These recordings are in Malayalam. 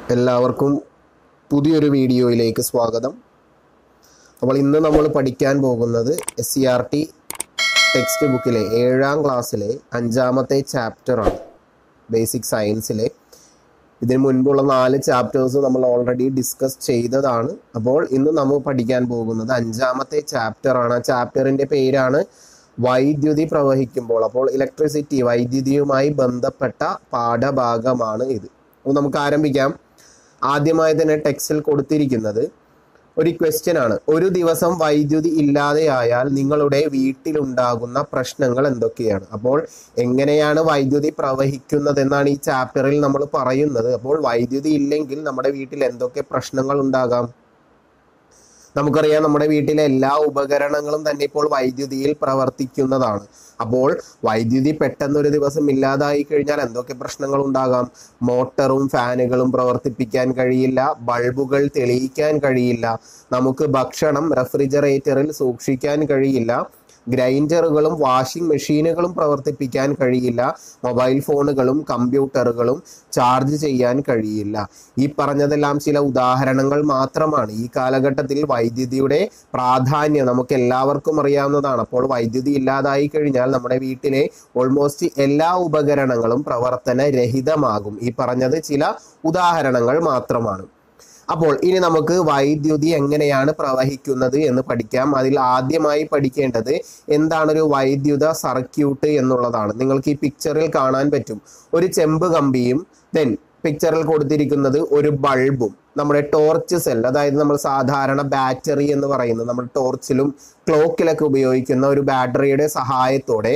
എല്ലാവർക്കും പുതിയൊരു വീഡിയോയിലേക്ക് സ്വാഗതം അപ്പോൾ ഇന്ന് നമ്മൾ പഠിക്കാൻ പോകുന്നത് S C R T text ബുക്കിലെ ഏഴാം ക്ലാസ്സിലെ അഞ്ചാമത്തെ ചാപ്റ്ററാണ് ബേസിക് സയൻസിലെ ഇതിന് മുൻപുള്ള നാല് ചാപ്റ്റേഴ്സ് നമ്മൾ ഓൾറെഡി ഡിസ്കസ് ചെയ്തതാണ് അപ്പോൾ ഇന്ന് നമ്മൾ പഠിക്കാൻ പോകുന്നത് അഞ്ചാമത്തെ ചാപ്റ്ററാണ് ആ ചാപ്റ്ററിൻ്റെ പേരാണ് വൈദ്യുതി പ്രവഹിക്കുമ്പോൾ അപ്പോൾ ഇലക്ട്രിസിറ്റി വൈദ്യുതിയുമായി ബന്ധപ്പെട്ട പാഠഭാഗമാണ് ഇത് അപ്പോൾ നമുക്ക് ആരംഭിക്കാം ആദ്യമായി തന്നെ ടെക്സ്റ്റിൽ കൊടുത്തിരിക്കുന്നത് ഒരു ക്വസ്റ്റ്യൻ ആണ് ഒരു ദിവസം വൈദ്യുതി ഇല്ലാതെയായാൽ നിങ്ങളുടെ വീട്ടിലുണ്ടാകുന്ന പ്രശ്നങ്ങൾ എന്തൊക്കെയാണ് അപ്പോൾ എങ്ങനെയാണ് വൈദ്യുതി പ്രവഹിക്കുന്നത് എന്നാണ് ഈ ചാപ്റ്ററിൽ നമ്മൾ പറയുന്നത് അപ്പോൾ വൈദ്യുതി ഇല്ലെങ്കിൽ നമ്മുടെ വീട്ടിൽ എന്തൊക്കെ പ്രശ്നങ്ങൾ ഉണ്ടാകാം നമുക്കറിയാം നമ്മുടെ വീട്ടിലെ എല്ലാ ഉപകരണങ്ങളും തന്നെ ഇപ്പോൾ വൈദ്യുതിയിൽ പ്രവർത്തിക്കുന്നതാണ് അപ്പോൾ വൈദ്യുതി പെട്ടെന്ന് ഒരു ദിവസം ഇല്ലാതായി കഴിഞ്ഞാൽ എന്തൊക്കെ പ്രശ്നങ്ങൾ ഉണ്ടാകാം മോട്ടറും ഫാനുകളും പ്രവർത്തിപ്പിക്കാൻ കഴിയില്ല ബൾബുകൾ തെളിയിക്കാൻ കഴിയില്ല നമുക്ക് ഭക്ഷണം റെഫ്രിജറേറ്ററിൽ സൂക്ഷിക്കാൻ കഴിയില്ല ഗ്രൈൻഡറുകളും വാഷിംഗ് മെഷീനുകളും പ്രവർത്തിപ്പിക്കാൻ കഴിയില്ല മൊബൈൽ ഫോണുകളും കമ്പ്യൂട്ടറുകളും ചാർജ് ചെയ്യാൻ കഴിയില്ല ഈ പറഞ്ഞതെല്ലാം ചില ഉദാഹരണങ്ങൾ മാത്രമാണ് ഈ കാലഘട്ടത്തിൽ വൈദ്യുതിയുടെ പ്രാധാന്യം നമുക്ക് എല്ലാവർക്കും അറിയാവുന്നതാണ് അപ്പോൾ വൈദ്യുതി ഇല്ലാതായി കഴിഞ്ഞാൽ നമ്മുടെ വീട്ടിലെ ഓൾമോസ്റ്റ് എല്ലാ ഉപകരണങ്ങളും പ്രവർത്തനരഹിതമാകും ഈ പറഞ്ഞത് ചില ഉദാഹരണങ്ങൾ മാത്രമാണ് അപ്പോൾ ഇനി നമുക്ക് വൈദ്യുതി എങ്ങനെയാണ് പ്രവഹിക്കുന്നത് എന്ന് പഠിക്കാം അതിൽ ആദ്യമായി പഠിക്കേണ്ടത് എന്താണ് ഒരു വൈദ്യുത സർക്യൂട്ട് എന്നുള്ളതാണ് നിങ്ങൾക്ക് ഈ പിക്ചറിൽ കാണാൻ പറ്റും ഒരു ചെമ്പ് കമ്പിയും ദെൻ പിക്ചറിൽ കൊടുത്തിരിക്കുന്നത് ഒരു ബൾബും നമ്മുടെ ടോർച്ച് സെൽ അതായത് നമ്മൾ സാധാരണ ബാറ്ററി എന്ന് പറയുന്നത് നമ്മുടെ ടോർച്ചിലും ക്ലോക്കിലൊക്കെ ഉപയോഗിക്കുന്ന ഒരു ബാറ്ററിയുടെ സഹായത്തോടെ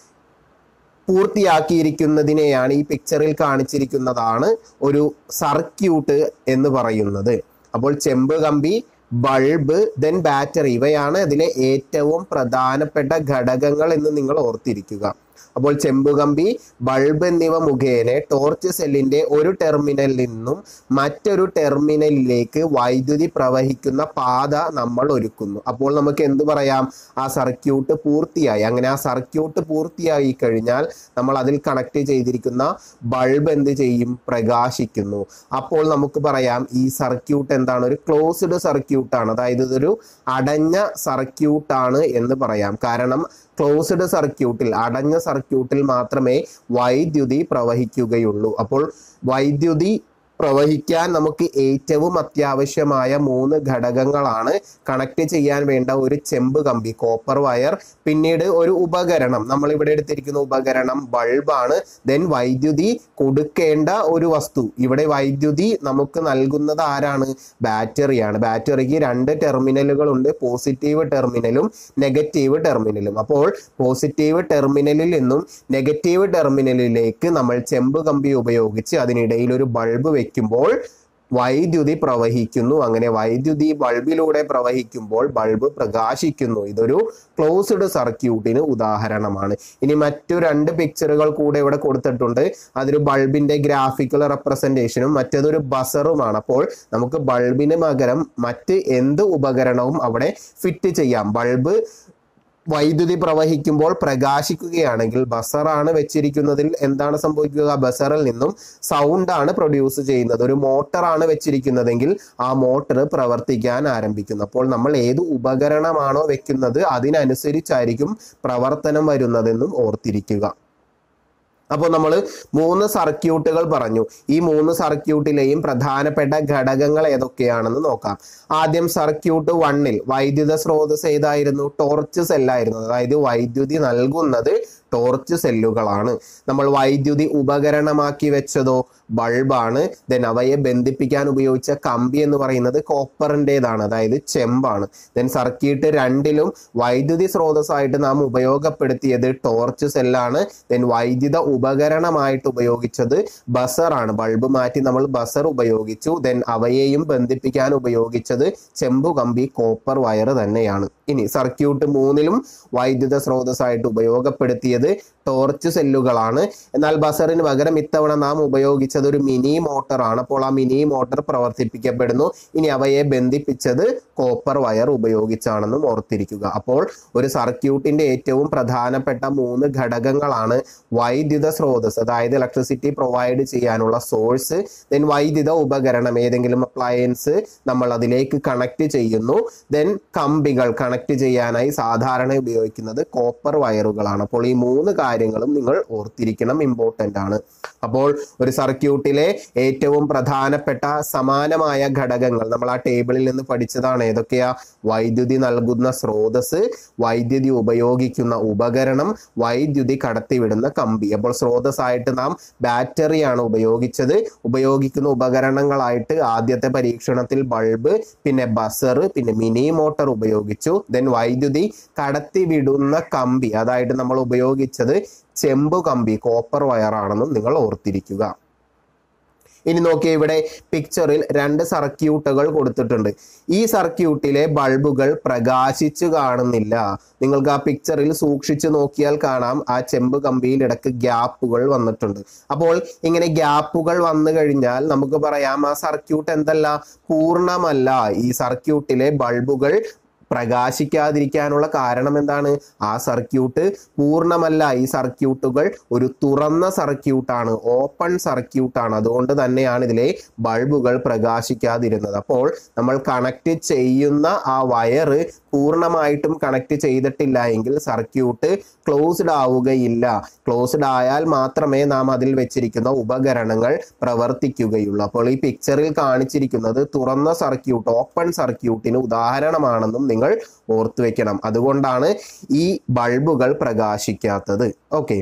പൂർത്തിയാക്കിയിരിക്കുന്നതിനെയാണ് ഈ പിക്ചറിൽ കാണിച്ചിരിക്കുന്നതാണ് ഒരു സർക്യൂട്ട് എന്ന് പറയുന്നത് അപ്പോൾ ചെമ്പ് കമ്പി ബൾബ് ദെൻ ബാറ്ററി ഇവയാണ് അതിലെ ഏറ്റവും പ്രധാനപ്പെട്ട ഘടകങ്ങൾ എന്ന് നിങ്ങൾ ഓർത്തിരിക്കുക അപ്പോൾ ചെമ്പുകമ്പി ബൾബ് എന്നിവ മുഖേന ടോർച്ച് സെല്ലിന്റെ ഒരു ടെർമിനലിൽ നിന്നും മറ്റൊരു ടെർമിനലിലേക്ക് വൈദ്യുതി പ്രവഹിക്കുന്ന പാത നമ്മൾ ഒരുക്കുന്നു അപ്പോൾ നമുക്ക് എന്ത് പറയാം ആ സർക്യൂട്ട് പൂർത്തിയായി അങ്ങനെ ആ സർക്യൂട്ട് പൂർത്തിയായി കഴിഞ്ഞാൽ നമ്മൾ അതിൽ കണക്ട് ചെയ്തിരിക്കുന്ന ബൾബ് എന്ത് ചെയ്യും പ്രകാശിക്കുന്നു അപ്പോൾ നമുക്ക് പറയാം ഈ സർക്യൂട്ട് എന്താണ് ഒരു ക്ലോസ്ഡ് സർക്യൂട്ടാണ് അതായത് ഇതൊരു അടഞ്ഞ സർക്യൂട്ടാണ് എന്ന് പറയാം കാരണം ക്ലോസ്ഡ് സർക്യൂട്ടിൽ അടഞ്ഞ സർക്യൂട്ടിൽ മാത്രമേ വൈദ്യുതി പ്രവഹിക്കുകയുള്ളൂ അപ്പോൾ വൈദ്യുതി പ്രവഹിക്കാൻ നമുക്ക് ഏറ്റവും അത്യാവശ്യമായ മൂന്ന് ഘടകങ്ങളാണ് കണക്ട് ചെയ്യാൻ വേണ്ട ഒരു ചെമ്പ് കമ്പി കോപ്പർ വയർ പിന്നീട് ഒരു ഉപകരണം നമ്മൾ ഇവിടെ എടുത്തിരിക്കുന്ന ഉപകരണം ബൾബാണ് ദെൻ വൈദ്യുതി കൊടുക്കേണ്ട ഒരു വസ്തു ഇവിടെ വൈദ്യുതി നമുക്ക് നൽകുന്നത് ആരാണ് ബാറ്ററിയാണ് ബാറ്ററിക്ക് രണ്ട് ടെർമിനലുകൾ ഉണ്ട് പോസിറ്റീവ് ടെർമിനലും നെഗറ്റീവ് ടെർമിനലും അപ്പോൾ പോസിറ്റീവ് ടെർമിനലിൽ നിന്നും നെഗറ്റീവ് ടെർമിനലിലേക്ക് നമ്മൾ ചെമ്പ് കമ്പി ഉപയോഗിച്ച് അതിനിടയിൽ ഒരു ബൾബ് വെക്കുമ്പോൾ വൈദ്യുതി പ്രവഹിക്കുന്നു അങ്ങനെ വൈദ്യുതി ബൾബിലൂടെ പ്രവഹിക്കുമ്പോൾ ബൾബ് പ്രകാശിക്കുന്നു ഇതൊരു ക്ലോസ്ഡ് സർക്യൂട്ടിന് ഉദാഹരണമാണ് ഇനി മറ്റു രണ്ട് പിക്ചറുകൾ കൂടെ ഇവിടെ കൊടുത്തിട്ടുണ്ട് അതൊരു ബൾബിന്റെ ഗ്രാഫിക്കൽ റെപ്രസെന്റേഷനും മറ്റേതൊരു ബസറുമാണ് അപ്പോൾ നമുക്ക് ബൾബിന് പകരം മറ്റ് എന്ത് ഉപകരണവും അവിടെ ഫിറ്റ് ചെയ്യാം ബൾബ് വൈദ്യുതി പ്രവഹിക്കുമ്പോൾ പ്രകാശിക്കുകയാണെങ്കിൽ ബസറാണ് വെച്ചിരിക്കുന്നതിൽ എന്താണ് സംഭവിക്കുക ബസറിൽ നിന്നും സൗണ്ട് ആണ് പ്രൊഡ്യൂസ് ചെയ്യുന്നത് ഒരു മോട്ടറാണ് വെച്ചിരിക്കുന്നതെങ്കിൽ ആ മോട്ടർ പ്രവർത്തിക്കാൻ ആരംഭിക്കുന്നു അപ്പോൾ നമ്മൾ ഏത് ഉപകരണമാണോ വെക്കുന്നത് അതിനനുസരിച്ചായിരിക്കും പ്രവർത്തനം വരുന്നതെന്നും ഓർത്തിരിക്കുക അപ്പോൾ നമ്മൾ മൂന്ന് സർക്യൂട്ടുകൾ പറഞ്ഞു ഈ മൂന്ന് സർക്യൂട്ടിലെയും പ്രധാനപ്പെട്ട ഘടകങ്ങൾ ഏതൊക്കെയാണെന്ന് നോക്കാം ആദ്യം സർക്യൂട്ട് വണ്ണിൽ വൈദ്യുത സ്രോതസ് ഏതായിരുന്നു ടോർച്ച് സെല്ലായിരുന്നു അതായത് വൈദ്യുതി നൽകുന്നത് ടോർച്ച് സെല്ലുകളാണ് നമ്മൾ വൈദ്യുതി ഉപകരണമാക്കി വെച്ചതോ ബൾബാണ് ദെൻ അവയെ ബന്ധിപ്പിക്കാൻ ഉപയോഗിച്ച കമ്പി എന്ന് പറയുന്നത് കോപ്പറിൻ്റെതാണ് അതായത് ചെമ്പാണ് ദെൻ സർക്യൂട്ട് രണ്ടിലും വൈദ്യുതി സ്രോതസ്സായിട്ട് നാം ഉപയോഗപ്പെടുത്തിയത് ടോർച്ച് സെല്ലാണ് ദെൻ വൈദ്യുത ഉപകരണമായിട്ട് ഉപയോഗിച്ചത് ബസറാണ് ബൾബ് മാറ്റി നമ്മൾ ബസർ ഉപയോഗിച്ചു ദെൻ അവയെയും ബന്ധിപ്പിക്കാൻ ഉപയോഗിച്ചത് ചെമ്പു കമ്പി കോപ്പർ വയർ തന്നെയാണ് ഇനി സർക്യൂട്ട് മൂന്നിലും വൈദ്യുത സ്രോതസ്സായിട്ട് ഉപയോഗപ്പെടുത്തിയത് ഉപയോഗിച്ചത് ടോർച്ച് സെല്ലുകളാണ് എന്നാൽ ബസറിന് പകരം ഇത്തവണ നാം ഉപയോഗിച്ചത് ഒരു മിനി മോട്ടറാണ് അപ്പോൾ ആ മിനി മോട്ടർ പ്രവർത്തിപ്പിക്കപ്പെടുന്നു ഇനി അവയെ ബന്ധിപ്പിച്ചത് കോപ്പർ വയർ ഉപയോഗിച്ചാണെന്നും ഓർത്തിരിക്കുക അപ്പോൾ ഒരു സർക്യൂട്ടിന്റെ ഏറ്റവും പ്രധാനപ്പെട്ട മൂന്ന് ഘടകങ്ങളാണ് വൈദ്യുത സ്രോതസ് അതായത് ഇലക്ട്രിസിറ്റി പ്രൊവൈഡ് ചെയ്യാനുള്ള സോഴ്സ് ദെൻ വൈദ്യുത ഉപകരണം ഏതെങ്കിലും അപ്ലയൻസ് നമ്മൾ അതിലേക്ക് കണക്ട് ചെയ്യുന്നു ദെൻ കമ്പികൾ കണക്ട് ചെയ്യാനായി സാധാരണ ഉപയോഗിക്കുന്നത് കോപ്പർ വയറുകളാണ് അപ്പോൾ ഈ മൂന്ന് കാര്യങ്ങളും നിങ്ങൾ ഓർത്തിരിക്കണം ഇമ്പോർട്ടൻ്റ് ആണ് അപ്പോൾ ഒരു സർക്യൂട്ടിലെ ഏറ്റവും പ്രധാനപ്പെട്ട സമാനമായ ഘടകങ്ങൾ നമ്മൾ ആ ടേബിളിൽ നിന്ന് പഠിച്ചതാണ് ഏതൊക്കെയാ വൈദ്യുതി നൽകുന്ന സ്രോതസ് വൈദ്യുതി ഉപയോഗിക്കുന്ന ഉപകരണം വൈദ്യുതി കടത്തിവിടുന്ന കമ്പി അപ്പോൾ സ്രോതസ്സായിട്ട് നാം ബാറ്ററിയാണ് ഉപയോഗിച്ചത് ഉപയോഗിക്കുന്ന ഉപകരണങ്ങളായിട്ട് ആദ്യത്തെ പരീക്ഷണത്തിൽ ബൾബ് പിന്നെ ബസർ പിന്നെ മിനി മോട്ടർ ഉപയോഗിച്ചു ദെൻ വൈദ്യുതി കടത്തിവിടുന്ന കമ്പി അതായിട്ട് നമ്മൾ ഉപയോഗിച്ചത് ചെമ്പു കമ്പി കോപ്പർ വയറാണെന്നും നിങ്ങൾ ഓർത്തിരിക്കുക ഇനി നോക്കിയ ഇവിടെ പിക്ചറിൽ രണ്ട് സർക്യൂട്ടുകൾ കൊടുത്തിട്ടുണ്ട് ഈ സർക്യൂട്ടിലെ ബൾബുകൾ പ്രകാശിച്ചു കാണുന്നില്ല നിങ്ങൾക്ക് ആ പിക്ചറിൽ സൂക്ഷിച്ചു നോക്കിയാൽ കാണാം ആ ചെമ്പ് കമ്പിയിൽ ഇടക്ക് ഗ്യാപ്പുകൾ വന്നിട്ടുണ്ട് അപ്പോൾ ഇങ്ങനെ ഗ്യാപ്പുകൾ വന്നു കഴിഞ്ഞാൽ നമുക്ക് പറയാം ആ സർക്യൂട്ട് എന്തല്ല പൂർണ്ണമല്ല ഈ സർക്യൂട്ടിലെ ബൾബുകൾ പ്രകാശിക്കാതിരിക്കാനുള്ള കാരണം എന്താണ് ആ സർക്യൂട്ട് പൂർണ്ണമല്ല ഈ സർക്യൂട്ടുകൾ ഒരു തുറന്ന സർക്യൂട്ടാണ് ഓപ്പൺ സർക്യൂട്ടാണ് അതുകൊണ്ട് തന്നെയാണ് ഇതിലെ ബൾബുകൾ പ്രകാശിക്കാതിരുന്നത് അപ്പോൾ നമ്മൾ കണക്ട് ചെയ്യുന്ന ആ വയറ് പൂർണ്ണമായിട്ടും കണക്ട് ചെയ്തിട്ടില്ല എങ്കിൽ സർക്യൂട്ട് ക്ലോസ്ഡ് ആവുകയില്ല ക്ലോസ്ഡ് ആയാൽ മാത്രമേ നാം അതിൽ വെച്ചിരിക്കുന്ന ഉപകരണങ്ങൾ പ്രവർത്തിക്കുകയുള്ളൂ അപ്പോൾ ഈ പിക്ചറിൽ കാണിച്ചിരിക്കുന്നത് തുറന്ന സർക്യൂട്ട് ഓപ്പൺ സർക്യൂട്ടിന് ഉദാഹരണമാണെന്നും നിങ്ങൾ ഓർത്തു വെക്കണം അതുകൊണ്ടാണ് ഈ ബൾബുകൾ പ്രകാശിക്കാത്തത് ഓക്കെ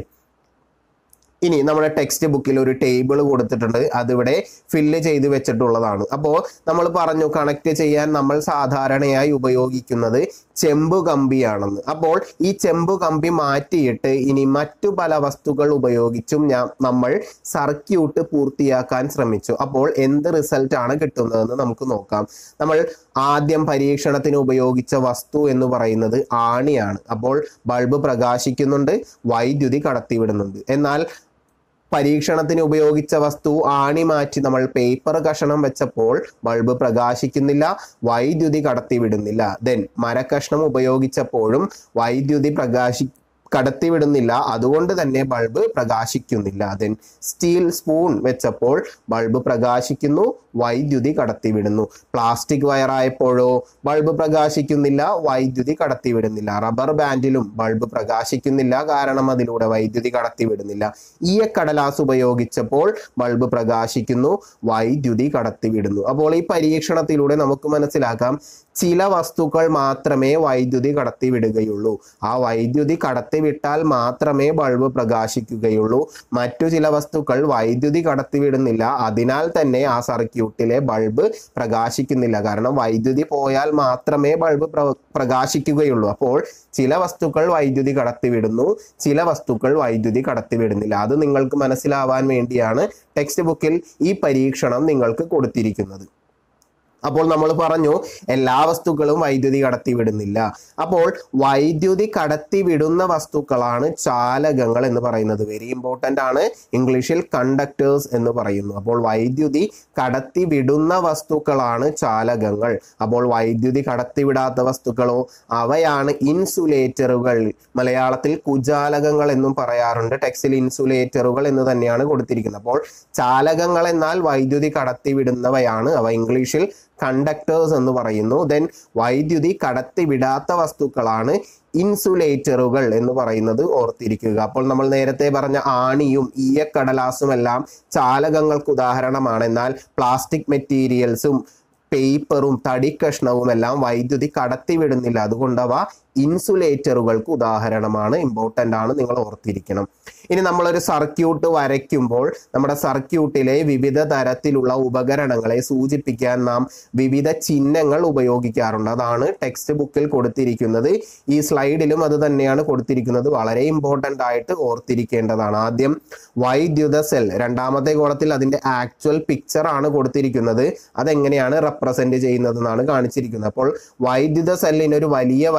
ഇനി നമ്മുടെ ടെക്സ്റ്റ് ബുക്കിൽ ഒരു ടേബിൾ കൊടുത്തിട്ടുണ്ട് അതിവിടെ ഫില്ല് ചെയ്ത് വെച്ചിട്ടുള്ളതാണ് അപ്പോൾ നമ്മൾ പറഞ്ഞു കണക്ട് ചെയ്യാൻ നമ്മൾ സാധാരണയായി ഉപയോഗിക്കുന്നത് ചെമ്പു കമ്പിയാണെന്ന് അപ്പോൾ ഈ ചെമ്പു കമ്പി മാറ്റിയിട്ട് ഇനി മറ്റു പല വസ്തുക്കൾ ഉപയോഗിച്ചും ഞാൻ നമ്മൾ സർക്യൂട്ട് പൂർത്തിയാക്കാൻ ശ്രമിച്ചു അപ്പോൾ എന്ത് റിസൾട്ട് ആണ് കിട്ടുന്നതെന്ന് നമുക്ക് നോക്കാം നമ്മൾ ആദ്യം പരീക്ഷണത്തിന് ഉപയോഗിച്ച വസ്തു എന്ന് പറയുന്നത് ആണിയാണ് അപ്പോൾ ബൾബ് പ്രകാശിക്കുന്നുണ്ട് വൈദ്യുതി കടത്തിവിടുന്നുണ്ട് എന്നാൽ പരീക്ഷണത്തിന് ഉപയോഗിച്ച വസ്തു ആണി മാറ്റി നമ്മൾ പേപ്പർ കഷണം വെച്ചപ്പോൾ ബൾബ് പ്രകാശിക്കുന്നില്ല വൈദ്യുതി കടത്തിവിടുന്നില്ല ദെൻ മരക്കഷ്ണം ഉപയോഗിച്ചപ്പോഴും വൈദ്യുതി പ്രകാശി കടത്തിവിടുന്നില്ല അതുകൊണ്ട് തന്നെ ബൾബ് പ്രകാശിക്കുന്നില്ല ദെൻ സ്റ്റീൽ സ്പൂൺ വെച്ചപ്പോൾ ബൾബ് പ്രകാശിക്കുന്നു വൈദ്യുതി കടത്തിവിടുന്നു പ്ലാസ്റ്റിക് വയറായപ്പോഴോ ബൾബ് പ്രകാശിക്കുന്നില്ല വൈദ്യുതി കടത്തിവിടുന്നില്ല റബ്ബർ ബാൻഡിലും ബൾബ് പ്രകാശിക്കുന്നില്ല കാരണം അതിലൂടെ വൈദ്യുതി കടത്തിവിടുന്നില്ല ഈയക്കടലാസ് ഉപയോഗിച്ചപ്പോൾ ബൾബ് പ്രകാശിക്കുന്നു വൈദ്യുതി കടത്തിവിടുന്നു അപ്പോൾ ഈ പരീക്ഷണത്തിലൂടെ നമുക്ക് മനസ്സിലാക്കാം ചില വസ്തുക്കൾ മാത്രമേ വൈദ്യുതി കടത്തിവിടുകയുള്ളൂ ആ വൈദ്യുതി കടത്തിവിട്ടാൽ മാത്രമേ ബൾബ് പ്രകാശിക്കുകയുള്ളൂ മറ്റു ചില വസ്തുക്കൾ വൈദ്യുതി കടത്തിവിടുന്നില്ല അതിനാൽ തന്നെ ആ സർക്യൂട്ടിലെ ബൾബ് പ്രകാശിക്കുന്നില്ല കാരണം വൈദ്യുതി പോയാൽ മാത്രമേ ബൾബ് പ്ര- പ്രകാശിക്കുകയുള്ളൂ അപ്പോൾ ചില വസ്തുക്കൾ വൈദ്യുതി കടത്തിവിടുന്നു ചില വസ്തുക്കൾ വൈദ്യുതി കടത്തിവിടുന്നില്ല അത് നിങ്ങൾക്ക് മനസ്സിലാവാൻ വേണ്ടിയാണ് ടെക്സ്റ്റ് ബുക്കിൽ ഈ പരീക്ഷണം നിങ്ങൾക്ക് കൊടുത്തിരിക്കുന്നത് അപ്പോൾ നമ്മൾ പറഞ്ഞു എല്ലാ വസ്തുക്കളും വൈദ്യുതി കടത്തിവിടുന്നില്ല അപ്പോൾ വൈദ്യുതി കടത്തിവിടുന്ന വസ്തുക്കളാണ് ചാലകങ്ങൾ എന്ന് പറയുന്നത് വെരി ഇമ്പോർട്ടൻ്റ് ആണ് ഇംഗ്ലീഷിൽ കണ്ടക്ടേഴ്സ് എന്ന് പറയുന്നു അപ്പോൾ വൈദ്യുതി കടത്തിവിടുന്ന വസ്തുക്കളാണ് ചാലകങ്ങൾ അപ്പോൾ വൈദ്യുതി കടത്തിവിടാത്ത വസ്തുക്കളോ അവയാണ് ഇൻസുലേറ്ററുകൾ മലയാളത്തിൽ കുജാലകങ്ങൾ എന്നും പറയാറുണ്ട് ടെക്സ്റ്റിൽ ഇൻസുലേറ്ററുകൾ എന്ന് തന്നെയാണ് കൊടുത്തിരിക്കുന്നത് അപ്പോൾ ചാലകങ്ങൾ എന്നാൽ വൈദ്യുതി കടത്തിവിടുന്നവയാണ് അവ ഇംഗ്ലീഷിൽ കണ്ടക്ടേഴ്സ് എന്ന് പറയുന്നു ദെൻ വൈദ്യുതി കടത്തിവിടാത്ത വസ്തുക്കളാണ് ഇൻസുലേറ്ററുകൾ എന്ന് പറയുന്നത് ഓർത്തിരിക്കുക അപ്പോൾ നമ്മൾ നേരത്തെ പറഞ്ഞ ആണിയും ഈയക്കടലാസും എല്ലാം ചാലകങ്ങൾക്ക് ഉദാഹരണമാണ് എന്നാൽ പ്ലാസ്റ്റിക് മെറ്റീരിയൽസും പേപ്പറും തടിക്കഷ്ണവും എല്ലാം വൈദ്യുതി കടത്തിവിടുന്നില്ല അതുകൊണ്ട് അവ ഇൻസുലേറ്ററുകൾക്ക് ഉദാഹരണമാണ് ഇമ്പോർട്ടൻ്റ് ആണ് നിങ്ങൾ ഓർത്തിരിക്കണം ഇനി നമ്മളൊരു സർക്യൂട്ട് വരയ്ക്കുമ്പോൾ നമ്മുടെ സർക്യൂട്ടിലെ വിവിധ തരത്തിലുള്ള ഉപകരണങ്ങളെ സൂചിപ്പിക്കാൻ നാം വിവിധ ചിഹ്നങ്ങൾ ഉപയോഗിക്കാറുണ്ട് അതാണ് ടെക്സ്റ്റ് ബുക്കിൽ കൊടുത്തിരിക്കുന്നത് ഈ സ്ലൈഡിലും അത് തന്നെയാണ് കൊടുത്തിരിക്കുന്നത് വളരെ ഇമ്പോർട്ടൻ്റ് ആയിട്ട് ഓർത്തിരിക്കേണ്ടതാണ് ആദ്യം വൈദ്യുത സെൽ രണ്ടാമത്തെ കോളത്തിൽ അതിന്റെ ആക്ച്വൽ പിക്ചർ ആണ് കൊടുത്തിരിക്കുന്നത് അതെങ്ങനെയാണ് റെപ്രസെന്റ് ചെയ്യുന്നത് എന്നാണ് കാണിച്ചിരിക്കുന്നത് അപ്പോൾ വൈദ്യുത സെല്ലിന് ഒരു വലിയ വരയും